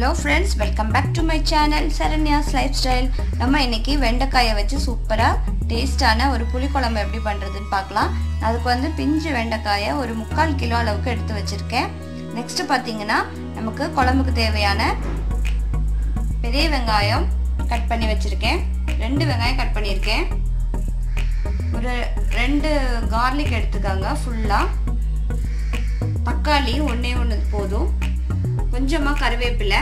hello friends welcome back to my channel Saranya's lifestyle நம்ம இன்னைக்கு வெண்டைக்காயை வச்சு சூப்பராக டேஸ்டான ஒரு புளிக்குழம்பு எப்படி பண்ணுறதுன்னு பார்க்கலாம் அதுக்கு வந்து பிஞ்சு வெண்டைக்காயை ஒரு முக்கால் கிலோ அளவுக்கு எடுத்து வச்சுருக்கேன் நெக்ஸ்ட்டு பார்த்தீங்கன்னா நமக்கு குழம்புக்கு தேவையான பெரிய வெங்காயம் கட் பண்ணி வச்சுருக்கேன் ரெண்டு வெங்காயம் கட் பண்ணியிருக்கேன் ஒரு ரெண்டு கார்லிக் எடுத்துக்காங்க ஃபுல்லாக தக்காளி ஒன்றே ஒன்று போதும் கொஞ்சமாக கருவேப்பிலை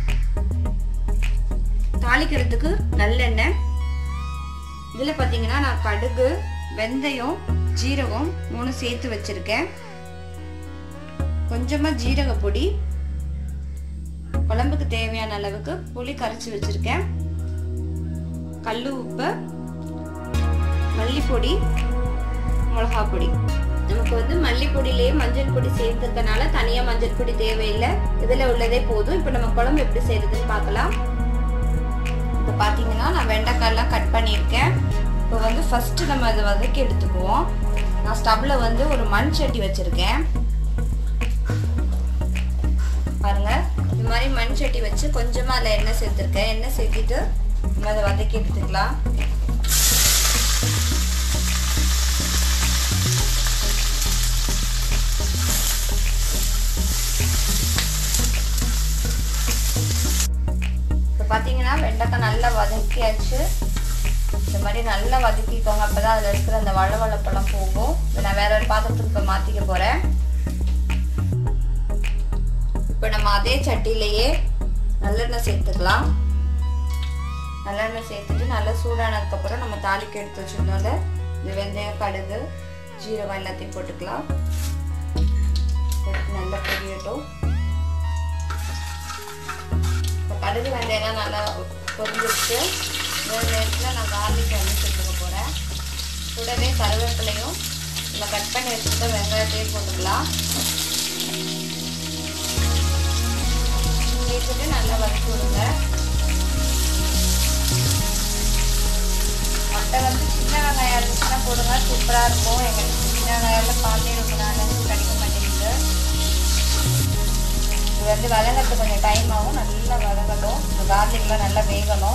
தாளிக்கிறதுக்கு நல்லெண்ணெய் இதில் பார்த்தீங்கன்னா நான் கடுகு வெந்தயம் ஜீரகம் மூணு சேர்த்து வச்சுருக்கேன் கொஞ்சமாக ஜீரக பொடி குழம்புக்கு தேவையான அளவுக்கு புளி கரைச்சி வச்சுருக்கேன் கல் உப்பு மல்லிப்பொடி மிளகா பொடி நமக்கு வந்து மல்லிப்பொடியிலேயே மஞ்சள் பொடி சேர்த்துக்கனால தனியாக மஞ்சள் பொடி தேவையில்லை இதில் உள்ளதே போதும் இப்போ நம்ம குழம்பு எப்படி செய்யறதுன்னு பார்க்கலாம் இப்போ பார்த்தீங்கன்னா நான் வெண்டைக்காயெல்லாம் கட் பண்ணியிருக்கேன் இப்போ வந்து ஃபஸ்ட்டு நம்ம அதை வதக்கி எடுத்துக்குவோம் நான் ஸ்டவ்வில் வந்து ஒரு மண் சட்டி வச்சுருக்கேன் பாருங்கள் இது மாதிரி மண் சட்டி வச்சு கொஞ்சமாக அதில் எண்ணெய் சேர்த்துருக்கேன் எண்ணெய் சேர்த்திட்டு நம்ம அதை வதக்கி எடுத்துக்கலாம் இப்போ பார்த்தீங்கன்னா வெண்டைக்காய் நல்லா வதக்கியாச்சு இந்த மாதிரி நல்லா வதக்கிக்கோங்க அப்போ தான் அதில் இருக்கிற அந்த வளவளப்பெல்லாம் போகும் இப்போ நான் வேற ஒரு பாத்திரத்துக்கு இப்போ மாற்றிக்க போகிறேன் இப்போ நம்ம அதே சட்டியிலேயே நல்லெண்ணெய் சேர்த்துக்கலாம் நல்லெண்ணெய் சேர்த்துட்டு நல்லா சூடானதுக்கப்புறம் நம்ம தாளிக்கு எடுத்து வச்சிருந்தோம்ல இந்த வெந்தயம் கடுகு ஜீரகம் எல்லாத்தையும் போட்டுக்கலாம் போட்டு நல்லா பொரியட்டும் இப்போ கடுகு வெந்தயம்லாம் நல்லா பொரிஞ்சிருச்சு ஒரு நேரத்தில் நான் கார்லிக் வந்து சேர்த்துக்க போகிறேன் கூடவே கருவேப்பிலையும் நம்ம கட் பண்ணி வச்சுருக்க வெங்காயத்தையும் போட்டுக்கலாம் சேர்த்துட்டு நல்லா வறுத்து விடுங்க மட்டை வந்து சின்ன வெங்காயம் இருந்துச்சுன்னா போடுங்க சூப்பராக இருக்கும் எங்களுக்கு சின்ன வெங்காயம் பார்த்தே ரொம்ப நாள் கிடைக்க மாட்டேங்குது இது வந்து வதங்கிறதுக்கு கொஞ்சம் டைம் ஆகும் நல்லா வதங்கட்டும் இந்த கார்லிக்லாம் நல்லா வேகணும்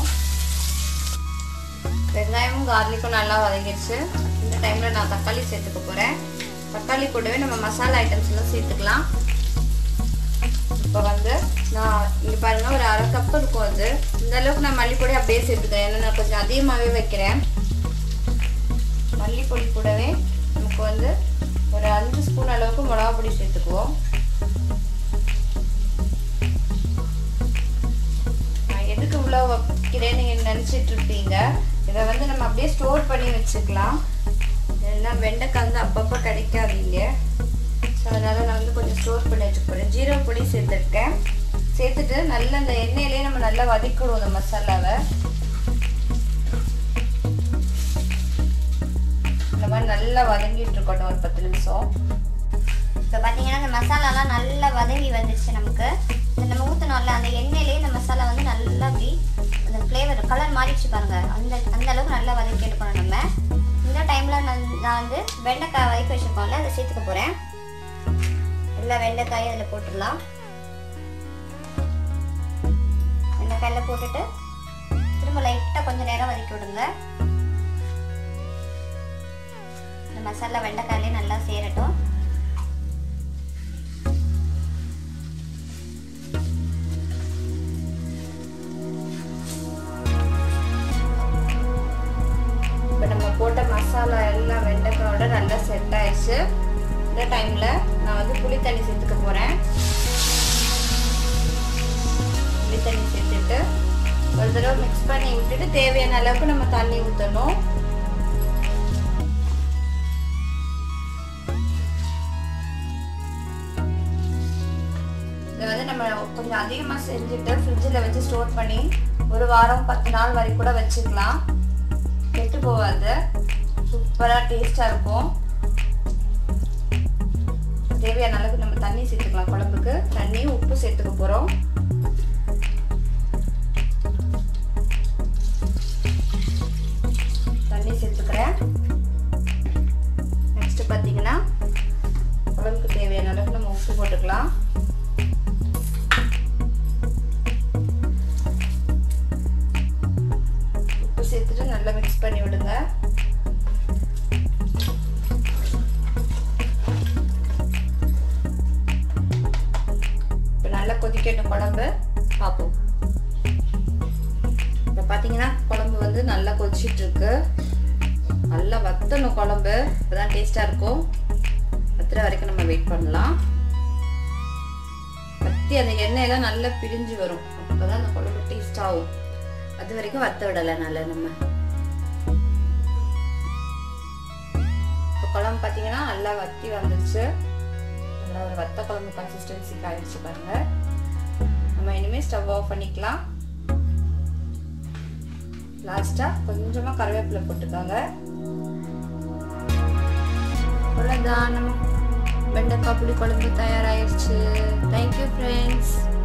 வெங்காயமும் கார்லிக்கும் நல்லா வதங்கிடுச்சு இந்த டைமில் நான் தக்காளி சேர்த்துக்க போகிறேன் தக்காளி கூடவே நம்ம மசாலா ஐட்டம்ஸ் எல்லாம் சேர்த்துக்கலாம் இப்போ வந்து நான் இங்கே பாருங்கள் ஒரு அரை கப் இருக்கும் அது இந்த அளவுக்கு நான் மல்லிப்பொடி அப்படியே சேர்த்துக்கிறேன் ஏன்னா நான் கொஞ்சம் அதிகமாகவே வைக்கிறேன் மல்லிப்பொடி கூடவே நமக்கு வந்து ஒரு அஞ்சு ஸ்பூன் அளவுக்கு மிளகா பொடி சேர்த்துக்குவோம் நான் எதுக்கு இவ்வளோ வைக்கிறேன்னு நீங்கள் நினச்சிட்டு இருப்பீங்க இதை வந்து நம்ம அப்படியே ஸ்டோர் பண்ணி வச்சுக்கலாம் எல்லாம் வெண்டைக்காய் வந்து அப்பப்போ கிடைக்காது இங்கே ஸோ அதனால் நான் வந்து கொஞ்சம் ஸ்டோர் பண்ணி வச்சுக்க போகிறேன் ஜீரக பொடி சேர்த்துருக்கேன் சேர்த்துட்டு நல்லா அந்த எண்ணெயிலே நம்ம நல்லா வதக்கிடுவோம் அந்த மசாலாவை இந்த மாதிரி நல்லா வதங்கிட்டு இருக்கட்டும் ஒரு பத்து நிமிஷம் இப்போ பார்த்தீங்கன்னா இந்த மசாலாலாம் நல்லா வதங்கி வந்துருச்சு நமக்கு இந்த நம்ம ஊற்றினோம்ல அந்த எண்ணெயிலேயே இந்த மசாலா வந்து நல்லா அப்படி அந்த ஃப்ளேவர் கலர் மாறிடுச்சு பாருங்க அந்த அந்த அளவுக்கு நல்லா வதக்கி எடுக்கணும் நம்ம இந்த டைமில் நான் நான் வந்து வெண்டைக்காய் வதக்கி வச்சுருக்கோம்ல அதை சேர்த்துக்க போகிறேன் எல்லா வெண்டைக்காயும் அதில் போட்டுடலாம் வெண்டைக்காயில் போட்டுட்டு திரும்ப லைட்டாக கொஞ்சம் நேரம் வதக்கி விடுங்க இந்த மசாலா வெண்டைக்காயிலே நல்லா சேரட்டும் இப்போ நம்ம போட்ட மசாலா எல்லாம் வெண்டைக்காயோட நல்லா செட் ஆயிடுச்சு இந்த டைமில் நான் வந்து புளி தண்ணி சேர்த்துக்க போகிறேன் புளி தண்ணி சேர்த்துட்டு ஒரு தடவை மிக்ஸ் பண்ணி விட்டுட்டு தேவையான அளவுக்கு நம்ம தண்ணி ஊற்றணும் இதை வந்து நம்ம கொஞ்சம் அதிகமாக செஞ்சுட்டு ஃப்ரிட்ஜில் வச்சு ஸ்டோர் பண்ணி ஒரு வாரம் பத்து நாள் வரைக்கும் கூட வச்சுக்கலாம் கெட்டு போகாது சூப்பராக டேஸ்டாக இருக்கும் தேவையான அளவுக்கு நம்ம தண்ணி சேர்த்துக்கலாம் குழம்புக்கு தண்ணி உப்பு சேர்த்துக்க போகிறோம் தண்ணி சேர்த்துக்கிறேன் நெக்ஸ்ட் பார்த்தீங்கன்னா குழம்புக்கு தேவையான அளவுக்கு நம்ம உப்பு போட்டுக்கலாம் நல்லா கொதிக்கட்டும் குழம்பு பார்ப்போம் இப்போ பார்த்தீங்கன்னா குழம்பு வந்து நல்லா கொதிச்சிட்டு இருக்கு நல்லா வத்தணும் குழம்பு இப்போதான் டேஸ்ட்டாக இருக்கும் வத்துற வரைக்கும் நம்ம வெயிட் பண்ணலாம் வத்தி அந்த எண்ணெயெல்லாம் நல்லா பிரிஞ்சு வரும் அப்போதான் அந்த குழம்பு டேஸ்ட் ஆகும் அது வரைக்கும் வத்த விடலை நல்லா நம்ம இப்போ குழம்பு பார்த்தீங்கன்னா நல்லா வத்தி வந்துருச்சு நல்லா ஒரு வத்த குழம்பு கன்சிஸ்டன்சிக்கு ஆயிடுச்சு பாருங்க நம்ம இனிமேல் ஸ்டவ் ஆஃப் பண்ணிக்கலாம் லாஸ்ட்டாக கொஞ்சமாக கருவேப்பிலை போட்டுக்கோங்க அவ்வளோதான் நம்ம வெண்டைக்காய் புளி குழம்பு தயாராகிடுச்சு தேங்க்யூ ஃப்ரெண்ட்ஸ்